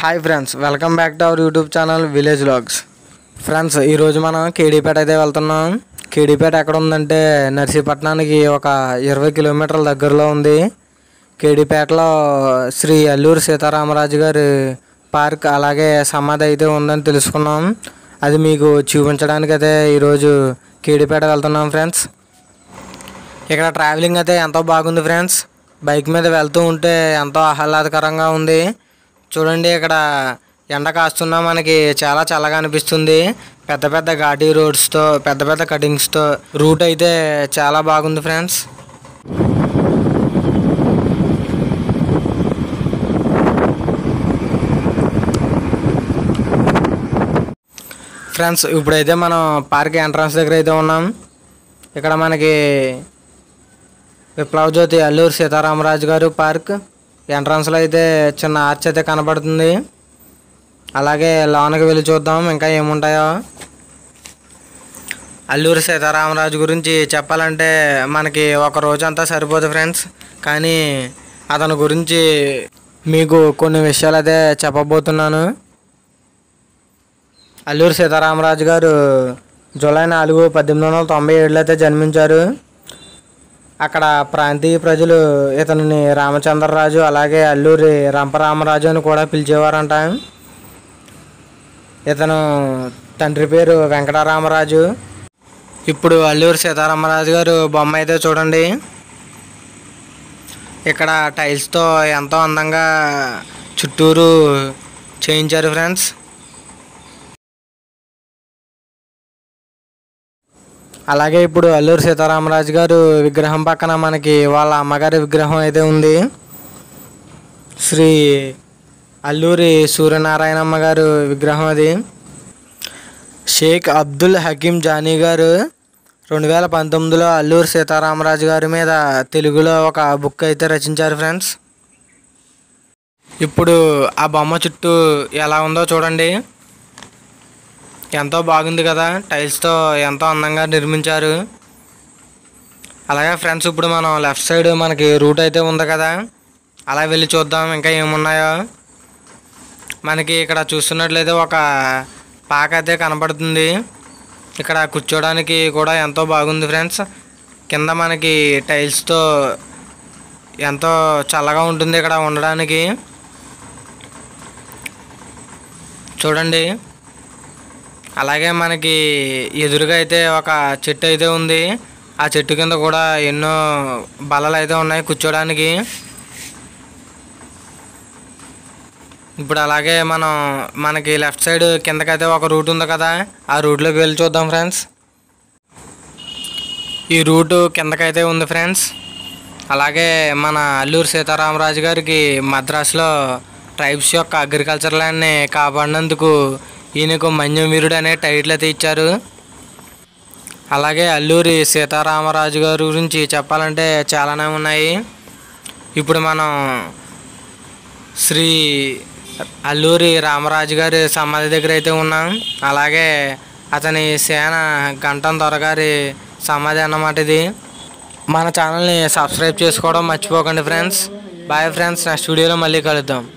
hi friends welcome back to our YouTube channel village vlogs friends ఈరోజు మనం కేడీపేట అయితే వెళ్తున్నాం కేడీపేట ఎక్కడ ఉందంటే నర్సీపట్నానికి ఒక ఇరవై కిలోమీటర్ల దగ్గరలో ఉంది కేడీపేటలో శ్రీ అల్లూరి సీతారామరాజు గారి పార్క్ అలాగే సమాధి అయితే ఉందని తెలుసుకున్నాం అది మీకు చూపించడానికి అయితే ఈరోజు కేడీపేట వెళ్తున్నాం ఫ్రెండ్స్ ఇక్కడ ట్రావెలింగ్ అయితే ఎంతో బాగుంది ఫ్రెండ్స్ బైక్ మీద వెళ్తూ ఉంటే ఎంతో ఆహ్లాదకరంగా ఉంది చూడండి ఇక్కడ ఎండ కాస్తున్నా మనకి చాలా చల్లగా అనిపిస్తుంది పెద్ద పెద్ద ఘాటీ రోడ్స్తో పెద్ద పెద్ద కటింగ్స్తో రూట్ అయితే చాలా బాగుంది ఫ్రెండ్స్ ఫ్రెండ్స్ ఇప్పుడైతే మనం పార్క్ ఎంట్రన్స్ దగ్గర అయితే ఉన్నాం ఇక్కడ మనకి విప్లవ జ్యోతి అల్లూరు సీతారామరాజు గారు పార్క్ ఎంట్రన్స్లో అయితే చిన్న ఆర్చ్ అయితే కనబడుతుంది అలాగే లోనకి వెళ్ళి చూద్దాం ఇంకా ఏముంటాయో అల్లూరి సీతారామరాజు గురించి చెప్పాలంటే మనకి ఒక రోజు అంతా సరిపోదు ఫ్రెండ్స్ కానీ అతని గురించి మీకు కొన్ని విషయాలు అయితే చెప్పబోతున్నాను అల్లూరి సీతారామరాజు గారు జూలై నాలుగు పద్దెనిమిది వందల తొంభై ఏడులో అయితే జన్మించారు అక్కడ ప్రాంతీయ ప్రజలు ఇతనిని రామచంద్రరాజు అలాగే అల్లూరి రంపరామరాజు అని కూడా పిలిచేవారంట ఇతను తండ్రి పేరు వెంకటరామరాజు ఇప్పుడు అల్లూరి సీతారామరాజు గారు బొమ్మ అయితే చూడండి ఇక్కడ టైల్స్తో ఎంతో అందంగా చుట్టూరు చేయించారు ఫ్రెండ్స్ అలాగే ఇప్పుడు అల్లూరి సీతారామరాజు గారు విగ్రహం పక్కన మనకి వాళ్ళ అమ్మగారి విగ్రహం అయితే ఉంది శ్రీ అల్లూరి సూర్యనారాయణమ్మ గారు విగ్రహం అది షేక్ అబ్దుల్ హకీం జానీ గారు రెండు వేల పంతొమ్మిదిలో అల్లూరి సీతారామరాజు గారి మీద తెలుగులో ఒక బుక్ అయితే రచించారు ఫ్రెండ్స్ ఇప్పుడు ఆ బొమ్మ చుట్టూ ఎలా ఉందో చూడండి ఎంతో బాగుంది కదా టైల్స్తో ఎంతో అందంగా నిర్మించారు అలాగే ఫ్రెండ్స్ ఇప్పుడు మనం లెఫ్ట్ సైడ్ మనకి రూట్ అయితే ఉంది కదా అలా వెళ్ళి చూద్దాం ఇంకా ఏమున్నాయో మనకి ఇక్కడ చూస్తున్నట్లయితే ఒక పాక అయితే కనపడుతుంది ఇక్కడ కూర్చోడానికి కూడా ఎంతో బాగుంది ఫ్రెండ్స్ కింద మనకి టైల్స్తో ఎంతో చల్లగా ఉంటుంది ఇక్కడ ఉండడానికి చూడండి అలాగే మనకి ఎదురుగా అయితే ఒక చెట్టు అయితే ఉంది ఆ చెట్టు కింద కూడా ఎన్నో బల్లలు అయితే ఉన్నాయి కూర్చోడానికి ఇప్పుడు అలాగే మనం మనకి లెఫ్ట్ సైడ్ కిందకైతే ఒక రూట్ ఉంది కదా ఆ రూట్లోకి వెళ్ళి చూద్దాం ఫ్రెండ్స్ ఈ రూటు కిందకైతే ఉంది ఫ్రెండ్స్ అలాగే మన అల్లూరు సీతారామరాజు గారికి మద్రాసులో ట్రైబ్స్ యొక్క అగ్రికల్చర్ ల్యాండ్ని కాపాడినందుకు ఈయనకు మన్యం వీరుడు అనే టైటిల్ అయితే ఇచ్చారు అలాగే అల్లూరి సీతారామరాజు గారి గురించి చెప్పాలంటే చాలానే ఉన్నాయి ఇప్పుడు మనం శ్రీ అల్లూరి రామరాజు గారి సమాధి దగ్గర అయితే ఉన్నాం అలాగే అతని సేన గంటం దొరగారి సమాధి అన్నమాట ఇది మన ఛానల్ని సబ్స్క్రైబ్ చేసుకోవడం మర్చిపోకండి ఫ్రెండ్స్ బాయ్ ఫ్రెండ్స్ నెక్స్ట్ వీడియోలో మళ్ళీ కలుద్దాం